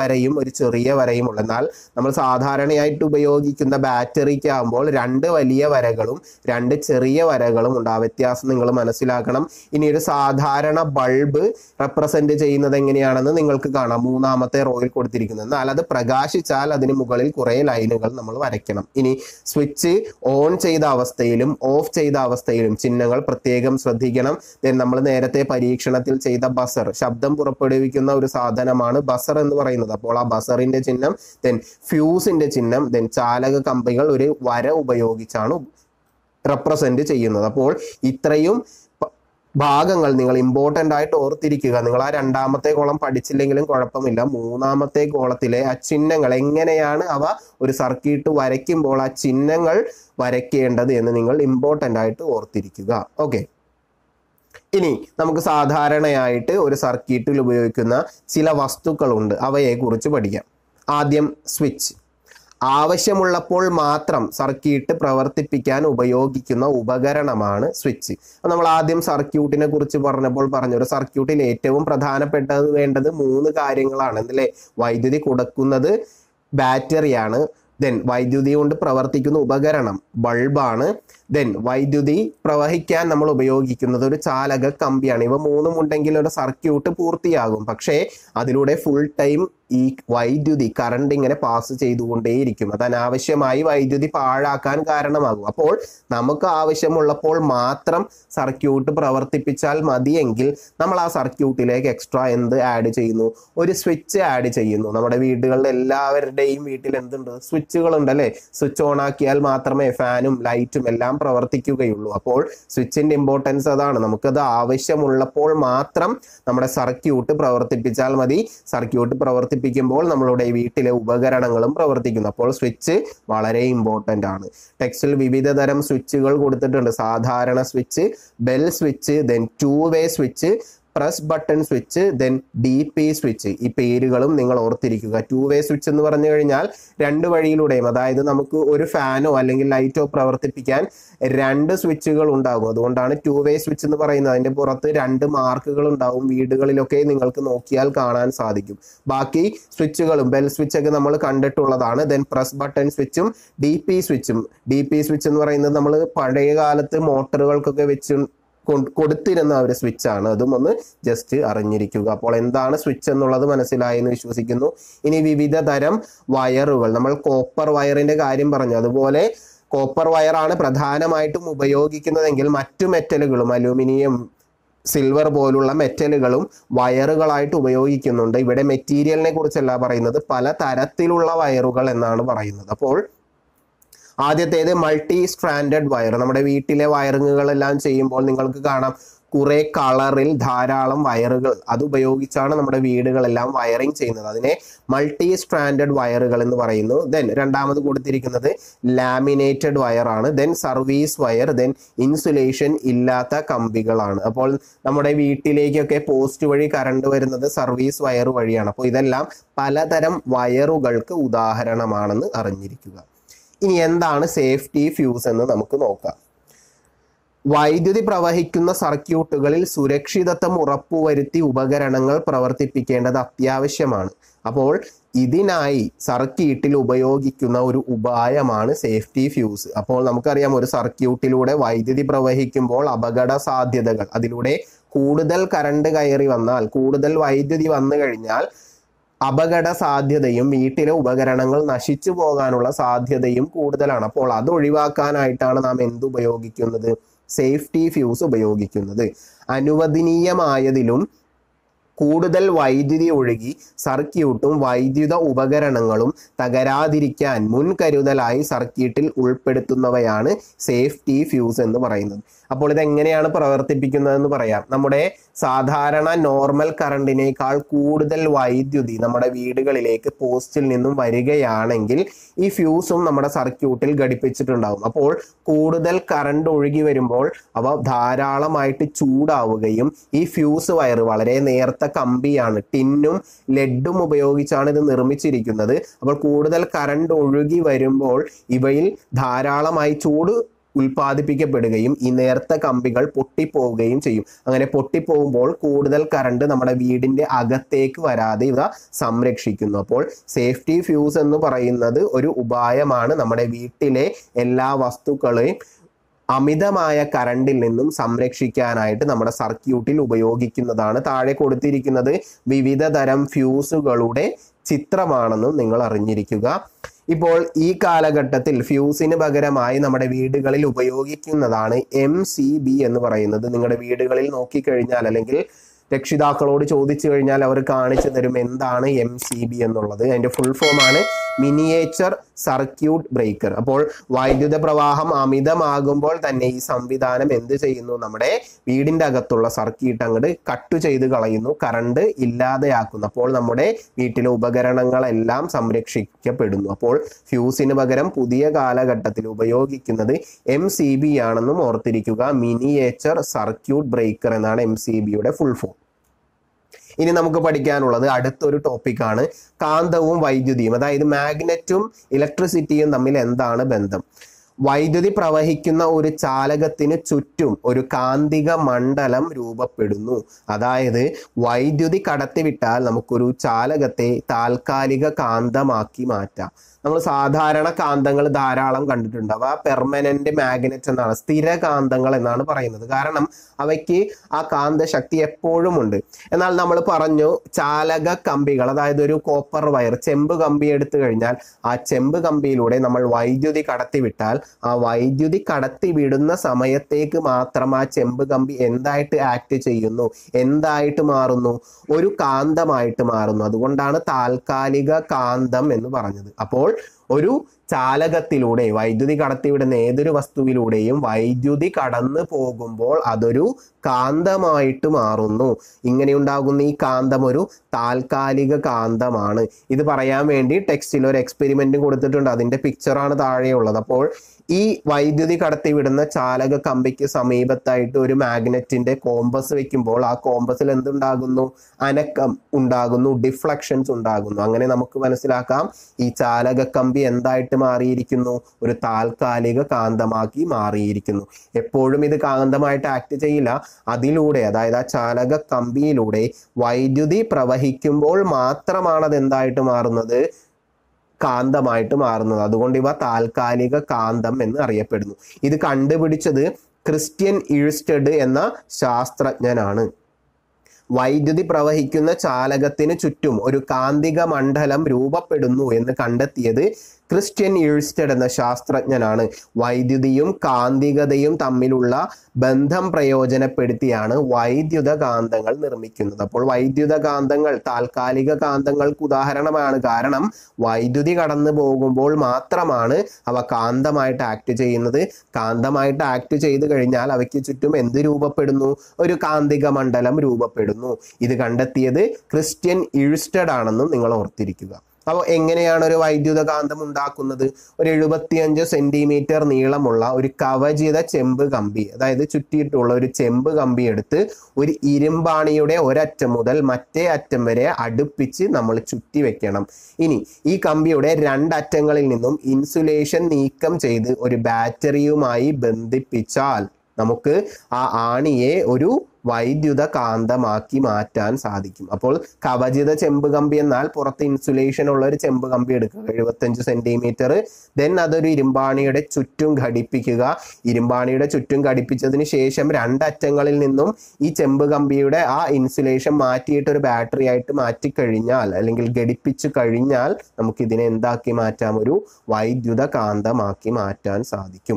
ഒരു ചെറിയ വരയും ഉള്ളൂ എന്നാൽ നമ്മൾ സാധാരണയായിട്ട് ഉപയോഗിക്കുന്ന ബാറ്ററിക്ക് ആകുമ്പോൾ രണ്ട് വലിയ വരകളും രണ്ട് ചെറിയ വരകളും ഉണ്ട് ആ വ്യത്യാസം നിങ്ങൾ മനസ്സിലാക്കണം ഇനി ഒരു സാധാരണ ബൾബ് റെപ്രസെന്റ് ചെയ്യുന്നത് എങ്ങനെയാണെന്ന് നിങ്ങൾക്ക് കാണാം മൂന്നാമത്തെ റോയിൽ കൊടുത്തിരിക്കുന്നത് എന്നാൽ അത് പ്രകാശിച്ചാൽ അതിന് മുകളിൽ കുറേ ലൈനുകൾ നമ്മൾ വരയ്ക്കണം ഇനി സ്വിച്ച് ഓൺ ചെയ്ത അവസ്ഥയിലും ഓഫ് ചെയ്ത അവസ്ഥയിലും ചിഹ്നങ്ങൾ പ്രത്യേകം ശ്രദ്ധിക്കണം ദെൻ നമ്മൾ നേരത്തെ പരീക്ഷണത്തിൽ ചെയ്ത ബസർ ശബ്ദം പുറപ്പെടുവിക്കുന്ന ഒരു സാധനമാണ് ബസർ എന്ന് പറയുന്നത് അപ്പോൾ ആ ബസറിന്റെ ചിഹ്നം ദെൻ ഫ്യൂസിന്റെ ചിഹ്നം ദെൻ ചാലക കമ്പികൾ ഒരു വര ഉപയോഗിച്ചാണ് റെപ്രസെന്റ് ചെയ്യുന്നത് അപ്പോൾ ഇത്രയും പ- ഭാഗങ്ങൾ നിങ്ങൾ ഇമ്പോർട്ടൻ്റ് ആയിട്ട് ഓർത്തിരിക്കുക നിങ്ങൾ ആ രണ്ടാമത്തെ കോളം പഠിച്ചില്ലെങ്കിലും കുഴപ്പമില്ല മൂന്നാമത്തെ കോളത്തിലെ ആ ചിഹ്നങ്ങൾ എങ്ങനെയാണ് അവ ഒരു സർക്യൂട്ട് വരയ്ക്കുമ്പോൾ ആ ചിഹ്നങ്ങൾ വരയ്ക്കേണ്ടത് എന്ന് നിങ്ങൾ ഇമ്പോർട്ടൻ്റ് ആയിട്ട് ഓർത്തിരിക്കുക ഓക്കെ ഇനി നമുക്ക് സാധാരണയായിട്ട് ഒരു സർക്യൂട്ടിൽ ഉപയോഗിക്കുന്ന ചില വസ്തുക്കളുണ്ട് അവയെ കുറിച്ച് പഠിക്കാം ആദ്യം സ്വിച്ച് ആവശ്യമുള്ളപ്പോൾ മാത്രം സർക്യൂട്ട് പ്രവർത്തിപ്പിക്കാൻ ഉപയോഗിക്കുന്ന ഉപകരണമാണ് സ്വിച്ച് അപ്പോൾ നമ്മൾ ആദ്യം സർക്യൂട്ടിനെ കുറിച്ച് പറഞ്ഞപ്പോൾ പറഞ്ഞു ഒരു സർക്യൂട്ടിൽ ഏറ്റവും പ്രധാനപ്പെട്ടത് വേണ്ടത് മൂന്ന് കാര്യങ്ങളാണ് എന്നല്ലേ വൈദ്യുതി കൊടുക്കുന്നത് ബാറ്ററിയാണ് ദെൻ വൈദ്യുതി കൊണ്ട് പ്രവർത്തിക്കുന്ന ഉപകരണം ബൾബാണ് ദെൻ വൈദ്യുതി പ്രവഹിക്കാൻ നമ്മൾ ഉപയോഗിക്കുന്നത് ഒരു ചാലക കമ്പിയാണ് ഇവ മൂന്നും ഉണ്ടെങ്കിൽ ഒരു സർക്യൂട്ട് പൂർത്തിയാകും പക്ഷേ അതിലൂടെ ഫുൾ ടൈം ഈ വൈദ്യുതി കറണ്ട് ഇങ്ങനെ പാസ് ചെയ്തുകൊണ്ടേയിരിക്കും അത് അനാവശ്യമായി വൈദ്യുതി പാഴാക്കാൻ കാരണമാകും അപ്പോൾ നമുക്ക് ആവശ്യമുള്ളപ്പോൾ മാത്രം സർക്യൂട്ട് പ്രവർത്തിപ്പിച്ചാൽ മതിയെങ്കിൽ നമ്മൾ ആ സർക്യൂട്ടിലേക്ക് എക്സ്ട്രാ എന്ത് ആഡ് ചെയ്യുന്നു ഒരു സ്വിച്ച് ആഡ് ചെയ്യുന്നു നമ്മുടെ വീടുകളിൽ എല്ലാവരുടെയും വീട്ടിൽ എന്തുണ്ട് സ്വിച്ചുകൾ ഉണ്ട് അല്ലേ സ്വിച്ച് ഓൺ ആക്കിയാൽ മാത്രമേ ഫാനും ലൈറ്റും എല്ലാം പ്രവർത്തിക്കുകയുള്ളൂ അപ്പോൾ സ്വിച്ചിന്റെ ഇമ്പോർട്ടൻസ് അതാണ് നമുക്കത് ആവശ്യമുള്ളപ്പോൾ മാത്രം നമ്മുടെ സർക്യൂട്ട് പ്രവർത്തിപ്പിച്ചാൽ മതി സർക്യൂട്ട് പ്രവർത്തിപ്പിക്കുമ്പോൾ നമ്മളുടെ വീട്ടിലെ ഉപകരണങ്ങളും പ്രവർത്തിക്കുന്നു അപ്പോൾ സ്വിച്ച് വളരെ ഇമ്പോർട്ടൻ്റ് ആണ് ടെക്സ്റ്റിൽ വിവിധ തരം സ്വിച്ചുകൾ കൊടുത്തിട്ടുണ്ട് സാധാരണ switch bell switch then two way switch press button switch then D P switch ഈ പേരുകളും നിങ്ങൾ ഓർത്തിരിക്കുക ടു വേ സ്വിച്ച് എന്ന് പറഞ്ഞു കഴിഞ്ഞാൽ രണ്ട് വഴിയിലൂടെയും അതായത് നമുക്ക് ഒരു ഫാനോ അല്ലെങ്കിൽ ലൈറ്റോ പ്രവർത്തിപ്പിക്കാൻ രണ്ട് സ്വിച്ചുകൾ ഉണ്ടാകും അതുകൊണ്ടാണ് ടു വേ സ്വിച്ച് എന്ന് പറയുന്നത് അതിന്റെ പുറത്ത് രണ്ട് മാർക്കുകൾ ഉണ്ടാവും വീടുകളിലൊക്കെ നിങ്ങൾക്ക് നോക്കിയാൽ കാണാൻ സാധിക്കും ബാക്കി സ്വിച്ചുകളും ബെൽ സ്വിച്ച് ഒക്കെ നമ്മൾ കണ്ടിട്ടുള്ളതാണ് ദെൻ പ്രസ് ബട്ടൺ സ്വിച്ചും ഡി പി സ്വിച്ചും ഡി പി സ്വിച്ച് എന്ന് പറയുന്നത് നമ്മൾ പഴയ കാലത്ത് മോട്ടറുകൾക്കൊക്കെ വെച്ച് കൊ- കൊടുത്തിരുന്ന ഒരു സ്വിച്ച് ആണ് അതും ഒന്ന് ജസ്റ്റ് അറിഞ്ഞിരിക്കുക അപ്പോൾ എന്താണ് സ്വിച്ച് എന്നുള്ളത് മനസ്സിലായി എന്ന് വിശ്വസിക്കുന്നു ഇനി വിവിധ തരം വയറുകൾ നമ്മൾ കോപ്പർ വയറിന്റെ കാര്യം പറഞ്ഞു അതുപോലെ കോപ്പർ വയറാണ് പ്രധാനമായിട്ടും ഉപയോഗിക്കുന്നതെങ്കിൽ മറ്റു മെറ്റലുകളും അലൂമിനിയം സിൽവർ പോലുള്ള മെറ്റലുകളും വയറുകളായിട്ട് ഉപയോഗിക്കുന്നുണ്ട് ഇവിടെ മെറ്റീരിയലിനെ കുറിച്ചല്ല പറയുന്നത് പല തരത്തിലുള്ള വയറുകൾ എന്നാണ് പറയുന്നത് അപ്പോൾ ആദ്യത്തേത് മൾട്ടി സ്ട്രാൻഡഡ് വയർ നമ്മുടെ വീട്ടിലെ വയറിങ്ങുകളെല്ലാം ചെയ്യുമ്പോൾ നിങ്ങൾക്ക് കാണാം കുറെ കളറിൽ ധാരാളം വയറുകൾ അത് ഉപയോഗിച്ചാണ് നമ്മുടെ വീടുകളെല്ലാം വയറിംഗ് ചെയ്യുന്നത് അതിനെ മൾട്ടി സ്ട്രാൻഡഡ് വയറുകൾ എന്ന് പറയുന്നു ദെൻ രണ്ടാമത് കൊടുത്തിരിക്കുന്നത് ലാമിനേറ്റഡ് വയറാണ് then service wire then insulation ഇല്ലാത്ത കമ്പികളാണ് അപ്പോൾ നമ്മുടെ വീട്ടിലേക്കൊക്കെ പോസ്റ്റ് വഴി കറണ്ട് വരുന്നത് സർവീസ് വയർ വഴിയാണ് അപ്പോൾ ഇതെല്ലാം പലതരം വയറുകൾക്ക് ഉദാഹരണമാണെന്ന് അറിഞ്ഞിരിക്കുക ഇനി എന്താണ് സേഫ്റ്റി ഫ്യൂസ് എന്ന് നമുക്ക് നോക്കാം വൈദ്യുതി പ്രവഹിക്കുന്ന സർക്യൂട്ടുകളിൽ സുരക്ഷിതത്വം ഉറപ്പുവരുത്തി ഉപകരണങ്ങൾ പ്രവർത്തിപ്പിക്കേണ്ടത് അത്യാവശ്യമാണ് അപ്പോൾ ഇതിനായി സർക്യൂട്ടിൽ ഉപയോഗിക്കുന്ന ഒരു ഉപായമാണ് സേഫ്റ്റി ഫ്യൂസ് അപ്പോൾ നമുക്കറിയാം ഒരു സർക്യൂട്ടിലൂടെ വൈദ്യുതി പ്രവഹിക്കുമ്പോൾ അപകട സാധ്യതകൾ അതിലൂടെ കൂടുതൽ കറണ്ട് കയറി വന്നാൽ കൂടുതൽ വൈദ്യുതി വന്നു കഴിഞ്ഞാൽ അപകട സാധ്യതയും വീട്ടിലെ ഉപകരണങ്ങൾ നശിച്ചു പോകാനുള്ള സാധ്യതയും കൂടുതലാണ് അപ്പോൾ അത് ഒഴിവാക്കാനായിട്ടാണ് നാം എന്ത് ഉപയോഗിക്കുന്നത് സേഫ്റ്റി ഫ്യൂസ് ഉപയോഗിക്കുന്നത് അനുവദനീയമായതിലും കൂടുതൽ വൈദ്യുതി ഒഴുകി സർക്യൂട്ടും വൈദ്യുത ഉപകരണങ്ങളും തകരാതിരിക്കാൻ മുൻകരുതലായി സർക്യൂട്ടിൽ ഉൾപ്പെടുത്തുന്നവയാണ് സേഫ്റ്റി ഫ്യൂസ് എന്ന് പറയുന്നത് അപ്പോൾ ഇത് എങ്ങനെയാണ് പ്രവർത്തിപ്പിക്കുന്നതെന്ന് പറയാം നമ്മുടെ സാധാരണ നോർമൽ കറണ്ടിനേക്കാൾ കൂടുതൽ വൈദ്യുതി നമ്മുടെ വീടുകളിലേക്ക് പോസ്റ്റിൽ നിന്നും വരികയാണെങ്കിൽ ഈ ഫ്യൂസും നമ്മുടെ സർക്യൂട്ടിൽ ഘടിപ്പിച്ചിട്ടുണ്ടാവും അപ്പോൾ കൂടുതൽ കറണ്ട് ഒഴുകി വരുമ്പോൾ അവ ധാരാളമായിട്ട് ചൂടാവുകയും ഈ ഫ്യൂസ് വയർ വളരെ നേർത്ത കമ്പിയാണ് ടിന്നും ലെഡും ഉപയോഗിച്ചാണ് ഇത് നിർമ്മിച്ചിരിക്കുന്നത് അപ്പോൾ കൂടുതൽ കറണ്ട് ഒഴുകി വരുമ്പോൾ ഇവയിൽ ധാരാളമായി ചൂട് ഉൽപ്പാദിപ്പിക്കപ്പെടുകയും ഈ നേർത്ത കമ്പികൾ പൊട്ടിപ്പോവുകയും ചെയ്യും അങ്ങനെ പൊട്ടിപ്പോകുമ്പോൾ കൂടുതൽ കറണ്ട് നമ്മുടെ വീടിന്റെ അകത്തേക്ക് വരാതെ ഇവ സംരക്ഷിക്കുന്നു അപ്പോൾ സേഫ്റ്റി ഫ്യൂസ് എന്ന് പറയുന്നത് ഒരു ഉപായമാണ് നമ്മുടെ വീട്ടിലെ എല്ലാ വസ്തുക്കളെയും അമിതമായ കറണ്ടിൽ നിന്നും സംരക്ഷിക്കാനായിട്ട് നമ്മുടെ സർക്യൂട്ടിൽ ഉപയോഗിക്കുന്നതാണ് താഴെ കൊടുത്തിരിക്കുന്നത് വിവിധ തരം ഫ്യൂസുകളുടെ ചിത്രമാണെന്നും നിങ്ങൾ അറിഞ്ഞിരിക്കുക ഇപ്പോൾ ഈ കാലഘട്ടത്തിൽ ഫ്യൂസിന് പകരമായി നമ്മുടെ വീടുകളിൽ ഉപയോഗിക്കുന്നതാണ് എം സി ബി എന്ന് പറയുന്നത് നിങ്ങളുടെ വീടുകളിൽ നോക്കിക്കഴിഞ്ഞാൽ അല്ലെങ്കിൽ രക്ഷിതാക്കളോട് ചോദിച്ചു കഴിഞ്ഞാൽ അവർ കാണിച്ചു തരും എന്താണ് എം സി ബി എന്നുള്ളത് അതിന്റെ ഫുൾ ഫോം ആണ് മിനിയേച്ചർ സർക്യൂട്ട് ബ്രേക്കർ അപ്പോൾ വൈദ്യുത പ്രവാഹം അമിതമാകുമ്പോൾ തന്നെ ഈ സംവിധാനം എന്ത് ചെയ്യുന്നു നമ്മുടെ വീടിന്റെ അകത്തുള്ള സർക്യൂട്ട് അങ്ങോട്ട് കട്ട് ചെയ്ത് കളയുന്നു കറണ്ട് ഇല്ലാതെയാക്കുന്നു അപ്പോൾ നമ്മുടെ വീട്ടിലെ ഉപകരണങ്ങളെല്ലാം സംരക്ഷിക്കപ്പെടുന്നു അപ്പോൾ ഫ്യൂസിന് പകരം പുതിയ കാലഘട്ടത്തിൽ ഉപയോഗിക്കുന്നത് എം സി ബി ആണെന്നും ഓർത്തിരിക്കുക മിനിയേച്ചർ സർക്യൂട്ട് ബ്രേക്കർ എന്നാണ് എം സി ബിയുടെ ഫുൾ ഫോം ഇനി നമുക്ക് പഠിക്കാനുള്ളത് അടുത്തൊരു ടോപ്പിക്കാണ് കാന്തവും വൈദ്യുതിയും അതായത് മാഗ്നറ്റും ഇലക്ട്രിസിറ്റിയും തമ്മിൽ എന്താണ് ബന്ധം വൈദ്യുതി പ്രവഹിക്കുന്ന ഒരു ചാലകത്തിന് ചുറ്റും ഒരു കാന്തിക മണ്ഡലം രൂപപ്പെടുന്നു അതായത് വൈദ്യുതി കടത്തിവിട്ടാൽ നമുക്കൊരു ചാലകത്തെ താൽക്കാലിക കാന്തമാക്കി മാറ്റാം നമ്മൾ സാധാരണ കാന്തങ്ങൾ ധാരാളം കണ്ടിട്ടുണ്ട് അവ പെർമനന്റ് മാഗ്നറ്റ് എന്നാണ് സ്ഥിര കാന്തങ്ങൾ എന്നാണ് പറയുന്നത് കാരണം അവയ്ക്ക് ആ കാന്തശക്തി എപ്പോഴും ഉണ്ട് എന്നാൽ നമ്മൾ പറഞ്ഞു ചാലക കമ്പികൾ അതായത് ഒരു കോപ്പർ വയർ ചെമ്പ് കമ്പി എടുത്തു കഴിഞ്ഞാൽ ആ ചെമ്പ് കമ്പിയിലൂടെ നമ്മൾ വൈദ്യുതി കടത്തിവിട്ടാൽ ആ വൈദ്യുതി കടത്തി വിടുന്ന സമയത്തേക്ക് മാത്രം ആ ചെമ്പ് കമ്പി എന്തായിട്ട് ആക്ട് ചെയ്യുന്നു എന്തായിട്ട് മാറുന്നു ഒരു കാന്തമായിട്ട് മാറുന്നു അതുകൊണ്ടാണ് താൽക്കാലിക കാന്തം എന്ന് പറഞ്ഞത് അപ്പോൾ ഒരു ചാലകത്തിലൂടെ വൈദ്യുതി കടത്തിവിടുന്ന ഏതൊരു വസ്തുവിലൂടെയും വൈദ്യുതി കടന്നു പോകുമ്പോൾ അതൊരു കാന്തമായിട്ട് മാറുന്നു ഇങ്ങനെ ഉണ്ടാകുന്ന ഈ കാന്തം ഒരു താൽക്കാലിക കാന്തമാണ് ഇത് പറയാൻ വേണ്ടി ടെക്സ്റ്റിൽ ഒരു എക്സ്പെരിമെന്റും കൊടുത്തിട്ടുണ്ട് അതിന്റെ പിക്ചറാണ് താഴെയുള്ളത് അപ്പോൾ ഈ വൈദ്യുതി കടത്തിവിടുന്ന ചാലക കമ്പിക്ക് സമീപത്തായിട്ട് ഒരു മാഗ്നറ്റിന്റെ കോമ്പസ് വെക്കുമ്പോൾ ആ കോമ്പസിൽ എന്തുണ്ടാകുന്നു അനക്കം ഉണ്ടാകുന്നു ഡിഫ്ലക്ഷൻസ് ഉണ്ടാകുന്നു അങ്ങനെ നമുക്ക് മനസ്സിലാക്കാം ഈ ചാലക കമ്പി എന്തായിട്ട് മാറിയിരിക്കുന്നു ഒരു താൽക്കാലിക കാന്തമാക്കി മാറിയിരിക്കുന്നു എപ്പോഴും ഇത് കാന്തമായിട്ട് ആക്ട് ചെയ്യില്ല അതിലൂടെ അതായത് ആ ചാലക കമ്പിയിലൂടെ വൈദ്യുതി പ്രവഹിക്കുമ്പോൾ മാത്രമാണ് അത് എന്തായിട്ട് മാറുന്നത് കാന്തമായിട്ട് മാറുന്നത് അതുകൊണ്ട് ഇവ താൽക്കാലിക കാന്തം എന്ന് അറിയപ്പെടുന്നു ഇത് കണ്ടുപിടിച്ചത് ക്രിസ്ത്യൻ ഇഴ്സ്റ്റഡ് എന്ന ശാസ്ത്രജ്ഞനാണ് വൈദ്യുതി പ്രവഹിക്കുന്ന ചാലകത്തിന് ചുറ്റും ഒരു കാന്തിക മണ്ഡലം രൂപപ്പെടുന്നു എന്ന് കണ്ടെത്തിയത് ക്രിസ്ത്യൻ ഇഴ്സ്റ്റഡ് എന്ന ശാസ്ത്രജ്ഞനാണ് വൈദ്യുതിയും കാന്തികതയും തമ്മിലുള്ള ബന്ധം പ്രയോജനപ്പെടുത്തിയാണ് വൈദ്യുത കാന്തങ്ങൾ നിർമ്മിക്കുന്നത് അപ്പോൾ വൈദ്യുത കാന്തങ്ങൾ താൽക്കാലിക കാന്തങ്ങൾക്ക് ഉദാഹരണമാണ് കാരണം വൈദ്യുതി കടന്നു പോകുമ്പോൾ മാത്രമാണ് അവ കാന്തമായിട്ട് ആക്ട് ചെയ്യുന്നത് കാന്തമായിട്ട് ആക്ട് ചെയ്തു കഴിഞ്ഞാൽ അവയ്ക്ക് ചുറ്റും എന്ത് രൂപപ്പെടുന്നു ഒരു കാന്തിക മണ്ഡലം രൂപപ്പെടുന്നു ഇത് കണ്ടെത്തിയത് ക്രിസ്ത്യൻ ഇഴ്സ്റ്റഡ് ആണെന്നും നിങ്ങൾ ഓർത്തിരിക്കുക അപ്പോൾ എങ്ങനെയാണ് ഒരു വൈദ്യുത കാന്തം ഉണ്ടാക്കുന്നത് ഒരു എഴുപത്തിയഞ്ച് സെന്റിമീറ്റർ നീളമുള്ള ഒരു കവചിത ചെമ്പ് കമ്പി അതായത് ചുറ്റിയിട്ടുള്ള ഒരു ചെമ്പ് കമ്പി എടുത്ത് ഒരു ഇരുമ്പാണിയുടെ ഒരറ്റം മുതൽ മറ്റേ അറ്റം വരെ അടുപ്പിച്ച് നമ്മൾ ചുറ്റി വെക്കണം ഇനി ഈ കമ്പിയുടെ രണ്ടറ്റങ്ങളിൽ നിന്നും ഇൻസുലേഷൻ നീക്കം ചെയ്ത് ഒരു ബാറ്ററിയുമായി ബന്ധിപ്പിച്ചാൽ നമുക്ക് ആ ആണിയെ ഒരു വൈദ്യുത കാന്തമാക്കി മാറ്റാൻ സാധിക്കും അപ്പോൾ കവചിത ചെമ്പ് കമ്പി എന്നാൽ പുറത്ത് ഇൻസുലേഷൻ ഉള്ള ഒരു ചെമ്പ് കമ്പി എടുക്കുക എഴുപത്തഞ്ച് സെന്റിമീറ്റർ ദെൻ അതൊരു ഇരുമ്പാണിയുടെ ചുറ്റും ഘടിപ്പിക്കുക ഇരുമ്പാണിയുടെ ചുറ്റും ഘടിപ്പിച്ചതിന് ശേഷം രണ്ടറ്റങ്ങളിൽ നിന്നും ഈ ചെമ്പ് കമ്പിയുടെ ആ ഇൻസുലേഷൻ മാറ്റിയിട്ട് ഒരു ബാറ്ററി ആയിട്ട് മാറ്റി കഴിഞ്ഞാൽ അല്ലെങ്കിൽ ഘടിപ്പിച്ചു കഴിഞ്ഞാൽ നമുക്ക് ഇതിനെ എന്താക്കി മാറ്റാം ഒരു വൈദ്യുത കാന്തമാക്കി മാറ്റാൻ സാധിക്കും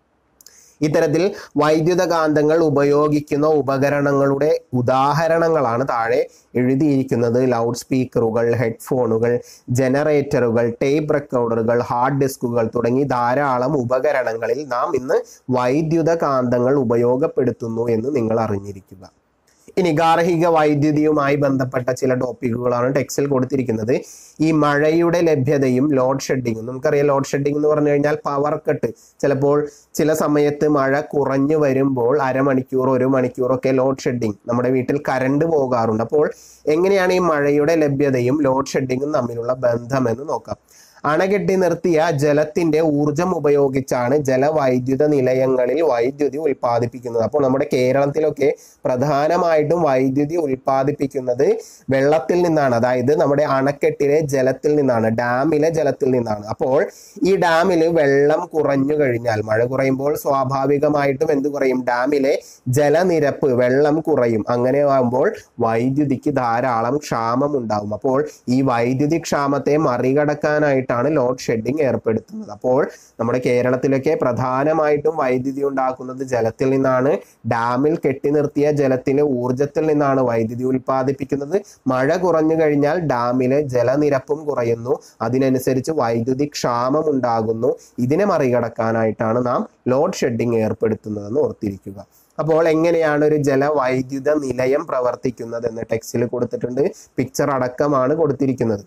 ഇത്തരത്തിൽ വൈദ്യുത കാന്തങ്ങൾ ഉപയോഗിക്കുന്ന ഉപകരണങ്ങളുടെ ഉദാഹരണങ്ങളാണ് താഴെ എഴുതിയിരിക്കുന്നത് ലൗഡ് സ്പീക്കറുകൾ ഹെഡ്ഫോണുകൾ ജനറേറ്ററുകൾ ടേപ്പ് റെക്കോർഡറുകൾ ഹാർഡ് ഡിസ്കുകൾ തുടങ്ങി ധാരാളം ഉപകരണങ്ങളിൽ നാം ഇന്ന് വൈദ്യുത കാന്തങ്ങൾ ഉപയോഗപ്പെടുത്തുന്നു എന്ന് നിങ്ങൾ അറിഞ്ഞിരിക്കുക ഇനി ഗാർഹിക വൈദ്യുതിയുമായി ബന്ധപ്പെട്ട ചില ടോപ്പിക്കുകളാണ് ടെക്സ്റ്റിൽ കൊടുത്തിരിക്കുന്നത് ഈ മഴയുടെ ലഭ്യതയും ലോഡ് ഷെഡിങ്ങും നമുക്കറിയാം ലോഡ് ഷെഡിംഗ് എന്ന് പറഞ്ഞു കഴിഞ്ഞാൽ പവർ കട്ട് ചിലപ്പോൾ ചില സമയത്ത് മഴ കുറഞ്ഞു വരുമ്പോൾ അരമണിക്കൂർ ഒരു മണിക്കൂറൊക്കെ ലോഡ് ഷെഡിങ് നമ്മുടെ വീട്ടിൽ കരണ്ട് പോകാറുണ്ട് അപ്പോൾ എങ്ങനെയാണ് ഈ മഴയുടെ ലഭ്യതയും ലോഡ് ഷെഡിങ്ങും തമ്മിലുള്ള ബന്ധം എന്ന് നോക്കാം അണകെട്ടി നിർത്തിയ ജലത്തിന്റെ ഊർജം ഉപയോഗിച്ചാണ് ജലവൈദ്യുത നിലയങ്ങളിൽ വൈദ്യുതി ഉൽപ്പാദിപ്പിക്കുന്നത് അപ്പോൾ നമ്മുടെ കേരളത്തിലൊക്കെ പ്രധാനമായിട്ടും വൈദ്യുതി ഉൽപ്പാദിപ്പിക്കുന്നത് വെള്ളത്തിൽ നിന്നാണ് അതായത് നമ്മുടെ അണക്കെട്ടിലെ ജലത്തിൽ നിന്നാണ് ഡാമിലെ ജലത്തിൽ നിന്നാണ് അപ്പോൾ ഈ ഡാമിൽ വെള്ളം കുറഞ്ഞു കഴിഞ്ഞാൽ മഴ കുറയുമ്പോൾ സ്വാഭാവികമായിട്ടും എന്ത് കുറയും ഡാമിലെ ജലനിരപ്പ് വെള്ളം കുറയും അങ്ങനെ ആകുമ്പോൾ വൈദ്യുതിക്ക് ധാരാളം ക്ഷാമം ഉണ്ടാവും അപ്പോൾ ഈ വൈദ്യുതി ക്ഷാമത്തെ മറികടക്കാനായിട്ടാണ് ലോഡ് ഷെഡിങ് ഏർപ്പെടുത്തുന്നത് അപ്പോൾ നമ്മുടെ കേരളത്തിലൊക്കെ പ്രധാനമായിട്ടും വൈദ്യുതി ഉണ്ടാക്കുന്നത് ജലത്തിൽ നിന്നാണ് ഡാമിൽ കെട്ടി നിർത്തിയ ജലത്തിലെ ഊർജത്തിൽ നിന്നാണ് വൈദ്യുതി ഉൽപ്പാദിപ്പിക്കുന്നത് മഴ കുറഞ്ഞു കഴിഞ്ഞാൽ ഡാമിലെ ജലനിരപ്പും കുറയുന്നു അതിനനുസരിച്ച് വൈദ്യുതി ക്ഷാമം ഉണ്ടാകുന്നു ഇതിനെ മറികടക്കാനായിട്ടാണ് നാം ലോഡ് ഷെഡിങ് ഏർപ്പെടുത്തുന്നതെന്ന് ഓർത്തിരിക്കുക അപ്പോൾ എങ്ങനെയാണ് ഒരു ജലവൈദ്യുത നിലയം പ്രവർത്തിക്കുന്നത് എന്ന് ടെക്സ്റ്റിൽ കൊടുത്തിട്ടുണ്ട് പിക്ചർ അടക്കമാണ് കൊടുത്തിരിക്കുന്നത്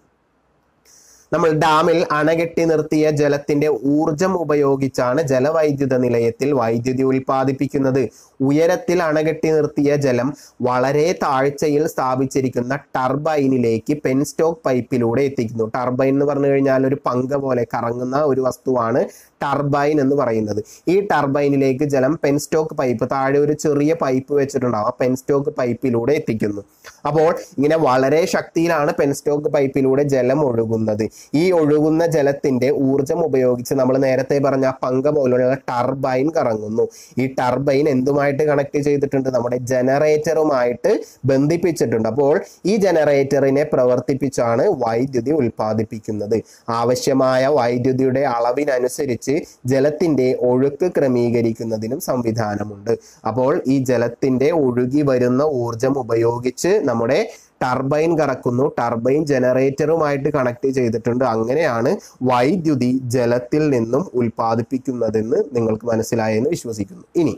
നമ്മൾ ഡാമിൽ അണകെട്ടി നിർത്തിയ ജലത്തിന്റെ ഊർജം ഉപയോഗിച്ചാണ് ജലവൈദ്യുത നിലയത്തിൽ വൈദ്യുതി ഉൽപ്പാദിപ്പിക്കുന്നത് ഉയരത്തിൽ അണകെട്ടി നിർത്തിയ ജലം വളരെ താഴ്ചയിൽ സ്ഥാപിച്ചിരിക്കുന്ന ടർബൈനിലേക്ക് പെൻസ്റ്റോക്ക് പൈപ്പിലൂടെ എത്തിക്കുന്നു ടർബൈൻ എന്ന് പറഞ്ഞു കഴിഞ്ഞാൽ ഒരു പങ്ക പോലെ കറങ്ങുന്ന ഒരു വസ്തുവാണ് ടർബൈൻ എന്ന് പറയുന്നത് ഈ ടർബൈനിലേക്ക് ജലം പെൻസ്റ്റോക്ക് പൈപ്പ് താഴെ ഒരു ചെറിയ പൈപ്പ് വെച്ചിട്ടുണ്ടാവും ആ പെൻസ്റ്റോക്ക് പൈപ്പിലൂടെ എത്തിക്കുന്നു അപ്പോൾ ഇങ്ങനെ വളരെ ശക്തിയിലാണ് പെൻസ്റ്റോക്ക് പൈപ്പിലൂടെ ജലം ഒഴുകുന്നത് ഈ ഒഴുകുന്ന ജലത്തിന്റെ ഊർജം ഉപയോഗിച്ച് നമ്മൾ നേരത്തെ പറഞ്ഞ ആ പങ്ക പോലുള്ള ടർബൈൻ കറങ്ങുന്നു ഈ ടർബൈൻ എന്തുമായിട്ട് കണക്ട് ചെയ്തിട്ടുണ്ട് നമ്മുടെ ജനറേറ്ററുമായിട്ട് ബന്ധിപ്പിച്ചിട്ടുണ്ട് അപ്പോൾ ഈ ജനറേറ്ററിനെ പ്രവർത്തിപ്പിച്ചാണ് വൈദ്യുതി ഉൽപ്പാദിപ്പിക്കുന്നത് ആവശ്യമായ വൈദ്യുതിയുടെ അളവിനനുസരിച്ച് ജലത്തിന്റെ ഒഴുക്ക് ക്രമീകരിക്കുന്നതിനും സംവിധാനമുണ്ട് അപ്പോൾ ഈ ജലത്തിന്റെ ഒഴുകി വരുന്ന ഊർജം ഉപയോഗിച്ച് നമ്മുടെ ടർബൈൻ കറക്കുന്നു ടർബൈൻ ജനറേറ്ററുമായിട്ട് കണക്ട് ചെയ്തിട്ടുണ്ട് അങ്ങനെയാണ് വൈദ്യുതി ജലത്തിൽ നിന്നും ഉൽപ്പാദിപ്പിക്കുന്നതെന്ന് നിങ്ങൾക്ക് മനസ്സിലായെന്ന് വിശ്വസിക്കുന്നു ഇനി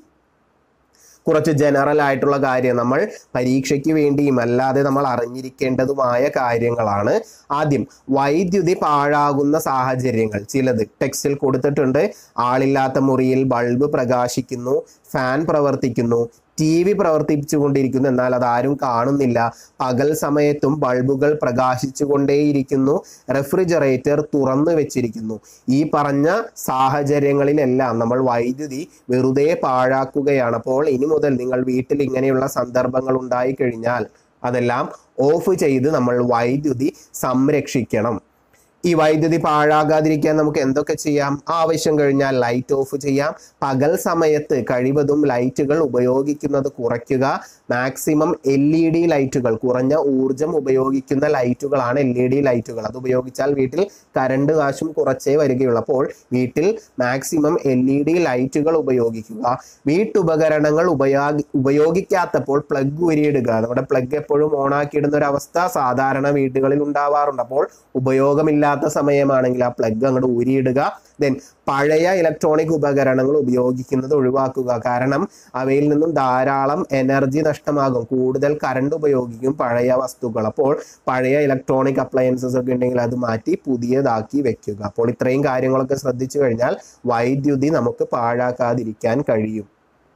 കുറച്ച് ജനറൽ ആയിട്ടുള്ള കാര്യം നമ്മൾ പരീക്ഷയ്ക്ക് വേണ്ടിയും അല്ലാതെ നമ്മൾ അറിഞ്ഞിരിക്കേണ്ടതുമായ കാര്യങ്ങളാണ് ആദ്യം വൈദ്യുതി പാഴാകുന്ന സാഹചര്യങ്ങൾ ചിലത് ടെക്സ്റ്റിൽ കൊടുത്തിട്ടുണ്ട് ആളില്ലാത്ത മുറിയിൽ ബൾബ് പ്രകാശിക്കുന്നു ഫാൻ പ്രവർത്തിക്കുന്നു ടി വി പ്രവർത്തിപ്പിച്ചുകൊണ്ടിരിക്കുന്നു എന്നാൽ അത് ആരും കാണുന്നില്ല പകൽ സമയത്തും ബൾബുകൾ പ്രകാശിച്ചുകൊണ്ടേയിരിക്കുന്നു റെഫ്രിജറേറ്റർ തുറന്നു വെച്ചിരിക്കുന്നു ഈ പറഞ്ഞ സാഹചര്യങ്ങളിലെല്ലാം നമ്മൾ വൈദ്യുതി വെറുതെ പാഴാക്കുകയാണ് അപ്പോൾ ഇനി മുതൽ നിങ്ങൾ വീട്ടിൽ ഇങ്ങനെയുള്ള സന്ദർഭങ്ങൾ ഉണ്ടായി കഴിഞ്ഞാൽ അതെല്ലാം ഓഫ് ചെയ്ത് നമ്മൾ വൈദ്യുതി സംരക്ഷിക്കണം ഈ വൈദ്യുതി പാഴാകാതിരിക്കാൻ നമുക്ക് എന്തൊക്കെ ചെയ്യാം ആവശ്യം കഴിഞ്ഞാൽ ലൈറ്റ് ഓഫ് ചെയ്യാം പകൽ സമയത്ത് കഴിവതും ലൈറ്റുകൾ ഉപയോഗിക്കുന്നത് കുറയ്ക്കുക മാക്സിമം എൽ ഇ ഡി ലൈറ്റുകൾ കുറഞ്ഞ ഊർജം ഉപയോഗിക്കുന്ന ലൈറ്റുകളാണ് എൽ ഇ ഡി ലൈറ്റുകൾ അത് ഉപയോഗിച്ചാൽ വീട്ടിൽ കരണ്ട് കാശും കുറച്ചേ വരികയുള്ളൂ അപ്പോൾ വീട്ടിൽ മാക്സിമം എൽ ഇ ഡി ലൈറ്റുകൾ ഉപയോഗിക്കുക വീട്ടുപകരണങ്ങൾ ഉപയോഗി ഉപയോഗിക്കാത്തപ്പോൾ പ്ലഗ് ഉരിയിടുക നമ്മുടെ പ്ലഗ് എപ്പോഴും ഓണാക്കിയിടുന്ന ഒരു അവസ്ഥ സാധാരണ വീടുകളിൽ ഉണ്ടാവാറുണ്ട് അപ്പോൾ ഉപയോഗമില്ലാത്ത സമയമാണെങ്കിൽ ആ പ്ലഗ് അങ്ങോട്ട് ഊരിയിടുക ദെൻ പഴയ ഇലക്ട്രോണിക് ഉപകരണങ്ങൾ ഉപയോഗിക്കുന്നത് ഒഴിവാക്കുക കാരണം അവയിൽ നിന്നും ധാരാളം എനർജി നഷ്ടമാകും കൂടുതൽ കറണ്ട് ഉപയോഗിക്കും പഴയ വസ്തുക്കൾ അപ്പോൾ പഴയ ഇലക്ട്രോണിക് അപ്ലയൻസസ് ഒക്കെ ഉണ്ടെങ്കിൽ അത് മാറ്റി പുതിയതാക്കി വെക്കുക അപ്പോൾ ഇത്രയും കാര്യങ്ങളൊക്കെ ശ്രദ്ധിച്ചു കഴിഞ്ഞാൽ വൈദ്യുതി നമുക്ക് പാഴാക്കാതിരിക്കാൻ കഴിയും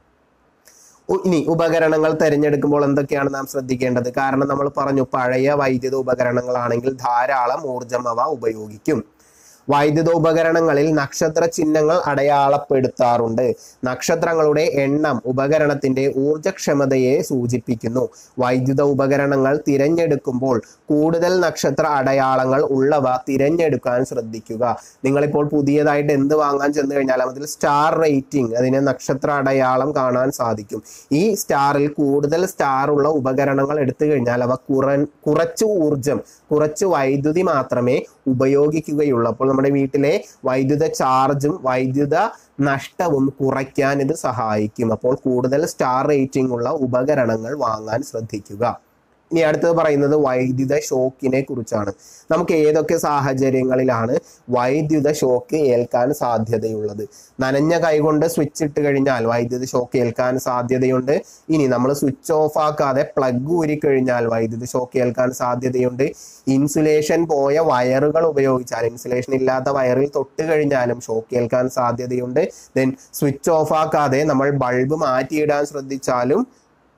ഉ- ഇനി ഉപകരണങ്ങൾ തിരഞ്ഞെടുക്കുമ്പോൾ എന്തൊക്കെയാണ് നാം ശ്രദ്ധിക്കേണ്ടത് കാരണം നമ്മൾ പറഞ്ഞു പഴയ വൈദ്യുത ഉപകരണങ്ങളാണെങ്കിൽ ധാരാളം ഊർജം അവ ഉപയോഗിക്കും വൈദ്യുത ഉപകരണങ്ങളിൽ നക്ഷത്ര ചിഹ്നങ്ങൾ അടയാളപ്പെടുത്താറുണ്ട് നക്ഷത്രങ്ങളുടെ എണ്ണം ഉപകരണത്തിന്റെ ഊർജക്ഷമതയെ സൂചിപ്പിക്കുന്നു വൈദ്യുത ഉപകരണങ്ങൾ തിരഞ്ഞെടുക്കുമ്പോൾ കൂടുതൽ നക്ഷത്ര അടയാളങ്ങൾ ഉള്ളവ തിരഞ്ഞെടുക്കാൻ ശ്രദ്ധിക്കുക നിങ്ങളിപ്പോൾ പുതിയതായിട്ട് എന്ത് വാങ്ങാൻ ചെന്ന് കഴിഞ്ഞാൽ അതിൽ സ്റ്റാർ റേറ്റിംഗ് അതിന് നക്ഷത്ര അടയാളം കാണാൻ സാധിക്കും ഈ സ്റ്റാറിൽ കൂടുതൽ സ്റ്റാർ ഉള്ള ഉപകരണങ്ങൾ എടുത്തു കഴിഞ്ഞാൽ അവ കുറ കുറച്ച് ഊർജം കുറച്ച് വൈദ്യുതി മാത്രമേ ഉപയോഗിക്കുകയുള്ളൂ അപ്പോൾ നമ്മുടെ വീട്ടിലെ വൈദ്യുത ചാർജും വൈദ്യുത നഷ്ടവും കുറയ്ക്കാൻ ഇത് സഹായിക്കും അപ്പോൾ കൂടുതൽ സ്റ്റാർ റേറ്റിംഗ് ഉള്ള ഉപകരണങ്ങൾ വാങ്ങാൻ ശ്രദ്ധിക്കുക ഇനി അടുത്തത് പറയുന്നത് വൈദ്യുത ഷോക്കിനെ കുറിച്ചാണ് നമുക്ക് ഏതൊക്കെ സാഹചര്യങ്ങളിലാണ് വൈദ്യുത ഷോക്ക് ഏൽക്കാൻ സാധ്യതയുള്ളത് നനഞ്ഞ കൈകൊണ്ട് സ്വിച്ച് ഇട്ട് കഴിഞ്ഞാൽ വൈദ്യുത ഷോക്ക് ഏൽക്കാൻ സാധ്യതയുണ്ട് ഇനി നമ്മൾ സ്വിച്ച് ഓഫ് ആക്കാതെ പ്ലഗ് ഊരിക്കഴിഞ്ഞാൽ വൈദ്യുത ഷോക്ക് ഏൽക്കാൻ സാധ്യതയുണ്ട് ഇൻസുലേഷൻ പോയ വയറുകൾ ഉപയോഗിച്ചാൽ ഇൻസുലേഷൻ ഇല്ലാത്ത വയറിൽ തൊട്ട് കഴിഞ്ഞാലും ഷോക്ക് ഏൽക്കാൻ സാധ്യതയുണ്ട് ദെൻ സ്വിച്ച് ഓഫ് ആക്കാതെ നമ്മൾ ബൾബ് മാറ്റിയിടാൻ ശ്രദ്ധിച്ചാലും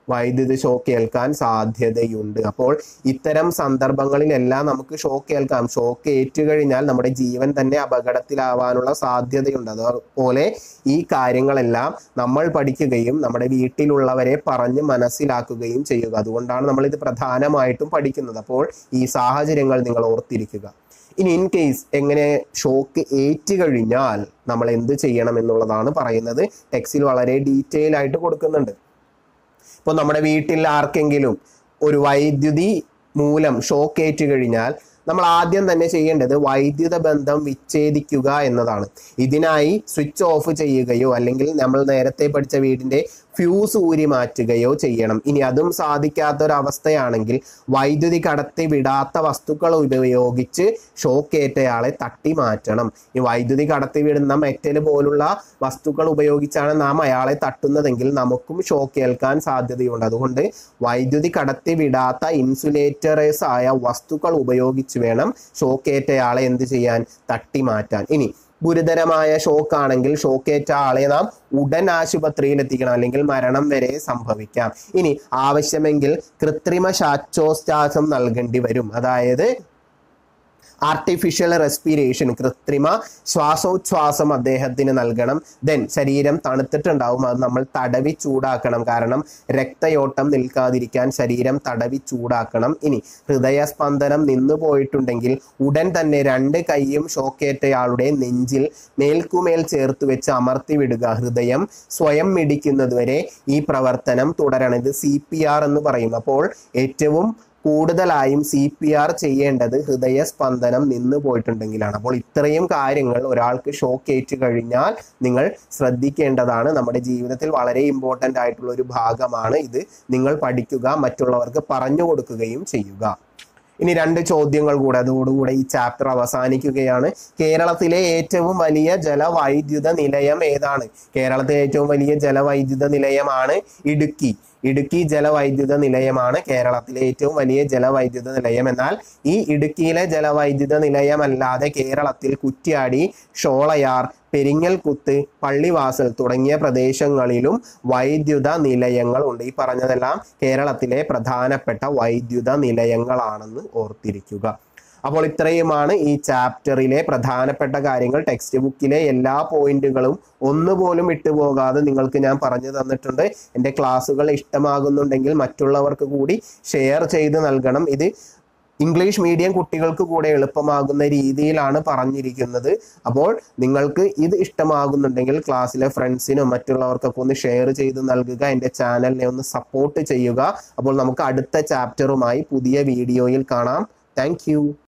വൈദ്യുതി ഷോക്ക് ഏൽക്കാൻ സാധ്യതയുണ്ട് അപ്പോൾ ഇത്തരം സന്ദർഭങ്ങളിലെല്ലാം നമുക്ക് ഷോക്ക് ഏൽക്കാം ഷോക്ക് ഏറ്റുകഴിഞ്ഞാൽ നമ്മുടെ ജീവൻ തന്നെ അപകടത്തിലാവാനുള്ള സാധ്യതയുണ്ട് അതുപോലെ ഈ കാര്യങ്ങളെല്ലാം നമ്മൾ പഠിക്കുകയും നമ്മുടെ വീട്ടിലുള്ളവരെ പറഞ്ഞ് മനസ്സിലാക്കുകയും ചെയ്യുക അതുകൊണ്ടാണ് നമ്മൾ ഇത് പ്രധാനമായിട്ടും പഠിക്കുന്നത് അപ്പോൾ ഈ സാഹചര്യങ്ങൾ നിങ്ങൾ ഓർത്തിരിക്കുക ഇനി ഇൻ കേസ് എങ്ങനെ ഷോക്ക് ഏറ്റുകഴിഞ്ഞാൽ നമ്മൾ എന്ത് ചെയ്യണം എന്നുള്ളതാണ് പറയുന്നത് ടെക്സ്റ്റിൽ വളരെ ഡീറ്റെയിൽ ആയിട്ട് കൊടുക്കുന്നുണ്ട് ഇപ്പോൾ നമ്മുടെ വീട്ടിൽ ആർക്കെങ്കിലും ഒരു വൈദ്യുതി മൂലം ഷോക്ക് ഏറ്റു കഴിഞ്ഞാൽ നമ്മൾ ആദ്യം തന്നെ ചെയ്യേണ്ടത് വൈദ്യുത ബന്ധം വിച്ഛേദിക്കുക എന്നതാണ് ഇതിനായി സ്വിച്ച് ഓഫ് ചെയ്യുകയോ അല്ലെങ്കിൽ നമ്മൾ നേരത്തെ പഠിച്ച വീടിന്റെ ഫ്യൂസ് ഊരി മാറ്റുകയോ ചെയ്യണം ഇനി അതും സാധിക്കാത്തൊരവസ്ഥയാണെങ്കിൽ വൈദ്യുതി കടത്തി വിടാത്ത വസ്തുക്കൾ ഉപയോഗിച്ച് ഷോക്ക് ഏറ്റയാളെ തട്ടി മാറ്റണം ഈ വൈദ്യുതി കടത്തി വിടുന്ന മെറ്റൽ പോലുള്ള വസ്തുക്കൾ ഉപയോഗിച്ചാണ് നാം അയാളെ തട്ടുന്നതെങ്കിൽ നമുക്കും ഷോക്ക് ഏൽക്കാൻ സാധ്യതയുണ്ട് അതുകൊണ്ട് വൈദ്യുതി കടത്തി വിടാത്ത ഇൻസുലേറ്ററേഴ്സ് ആയ വസ്തുക്കൾ ഉപയോഗിച്ച് വേണം ഷോക്ക് ഏറ്റയാളെ എന്ത് ചെയ്യാൻ തട്ടി മാറ്റാൻ ഇനി ഗുരുതരമായ ഷോക്ക് ആണെങ്കിൽ ഷോക്കേറ്റ ആളെ നാം ഉടൻ ആശുപത്രിയിൽ എത്തിക്കണം അല്ലെങ്കിൽ മരണം വരെ സംഭവിക്കാം ഇനി ആവശ്യമെങ്കിൽ കൃത്രിമ ശ്വാസോച്ഛ്വാസം നൽകേണ്ടി വരും അതായത് ആർട്ടിഫിഷ്യൽ റെസ്പിറേഷൻ കൃത്രിമ ശ്വാസോച്ഛ്വാസം അദ്ദേഹത്തിന് നൽകണം ദെൻ ശരീരം തണുത്തിട്ടുണ്ടാവും അത് നമ്മൾ തടവി ചൂടാക്കണം കാരണം രക്തയോട്ടം നിൽക്കാതിരിക്കാൻ ശരീരം തടവി ചൂടാക്കണം ഇനി ഹൃദയസ്പന്ദനം നിന്നു പോയിട്ടുണ്ടെങ്കിൽ ഉടൻ തന്നെ രണ്ട് കൈയും ഷോക്കേറ്റയാളുടെ നെഞ്ചിൽ മേൽക്കുമേൽ ചേർത്ത് വെച്ച് അമർത്തി വിടുക ഹൃദയം സ്വയം മിടിക്കുന്നതുവരെ ഈ പ്രവർത്തനം തുടരണം ഇത് സി എന്ന് പറയും അപ്പോൾ ഏറ്റവും കൂടുതലായും സി പി ആർ ചെയ്യേണ്ടത് ഹൃദയസ്പന്ദനം നിന്ന് പോയിട്ടുണ്ടെങ്കിലാണ് അപ്പോൾ ഇത്രയും കാര്യങ്ങൾ ഒരാൾക്ക് ഷോക്ക് ഏറ്റു കഴിഞ്ഞാൽ നിങ്ങൾ ശ്രദ്ധിക്കേണ്ടതാണ് നമ്മുടെ ജീവിതത്തിൽ വളരെ ഇമ്പോർട്ടൻ്റ് ആയിട്ടുള്ള ഒരു ഭാഗമാണ് ഇത് നിങ്ങൾ പഠിക്കുക മറ്റുള്ളവർക്ക് പറഞ്ഞു കൊടുക്കുകയും ചെയ്യുക ഇനി രണ്ട് ചോദ്യങ്ങൾ കൂടെ അതോടുകൂടെ ഈ ചാപ്റ്റർ അവസാനിക്കുകയാണ് കേരളത്തിലെ ഏറ്റവും വലിയ ജലവൈദ്യുത നിലയം ഏതാണ് കേരളത്തിലെ ഏറ്റവും വലിയ ജലവൈദ്യുത നിലയമാണ് ഇടുക്കി ഇടുക്കി ജലവൈദ്യുത നിലയമാണ് കേരളത്തിലെ ഏറ്റവും വലിയ ജലവൈദ്യുത നിലയം എന്നാൽ ഈ ഇടുക്കിയിലെ ജലവൈദ്യുത നിലയമല്ലാതെ കേരളത്തിൽ കുറ്റ്യാടി ഷോളയാർ പെരിങ്ങൽകുത്ത് പള്ളിവാസൽ തുടങ്ങിയ പ്രദേശങ്ങളിലും വൈദ്യുത നിലയങ്ങൾ ഉണ്ട് ഈ പറഞ്ഞതെല്ലാം കേരളത്തിലെ പ്രധാനപ്പെട്ട വൈദ്യുത നിലയങ്ങളാണെന്ന് ഓർത്തിരിക്കുക അപ്പോൾ ഇത്രയുമാണ് ഈ ചാപ്റ്ററിലെ പ്രധാനപ്പെട്ട കാര്യങ്ങൾ ടെക്സ്റ്റ് ബുക്കിലെ എല്ലാ പോയിന്റുകളും ഒന്നുപോലും വിട്ടുപോകാതെ നിങ്ങൾക്ക് ഞാൻ പറഞ്ഞു തന്നിട്ടുണ്ട് എൻ്റെ ക്ലാസ്സുകൾ ഇഷ്ടമാകുന്നുണ്ടെങ്കിൽ മറ്റുള്ളവർക്ക് കൂടി ഷെയർ ചെയ്ത് നൽകണം ഇത് ഇംഗ്ലീഷ് മീഡിയം കുട്ടികൾക്ക് കൂടെ എളുപ്പമാകുന്ന രീതിയിലാണ് പറഞ്ഞിരിക്കുന്നത് അപ്പോൾ നിങ്ങൾക്ക് ഇത് ഇഷ്ടമാകുന്നുണ്ടെങ്കിൽ ക്ലാസ്സിലെ ഫ്രണ്ട്സിനും മറ്റുള്ളവർക്കൊക്കെ ഒന്ന് ഷെയർ ചെയ്ത് നൽകുക എൻ്റെ ചാനലിനെ ഒന്ന് സപ്പോർട്ട് ചെയ്യുക അപ്പോൾ നമുക്ക് അടുത്ത ചാപ്റ്ററുമായി പുതിയ വീഡിയോയിൽ കാണാം താങ്ക്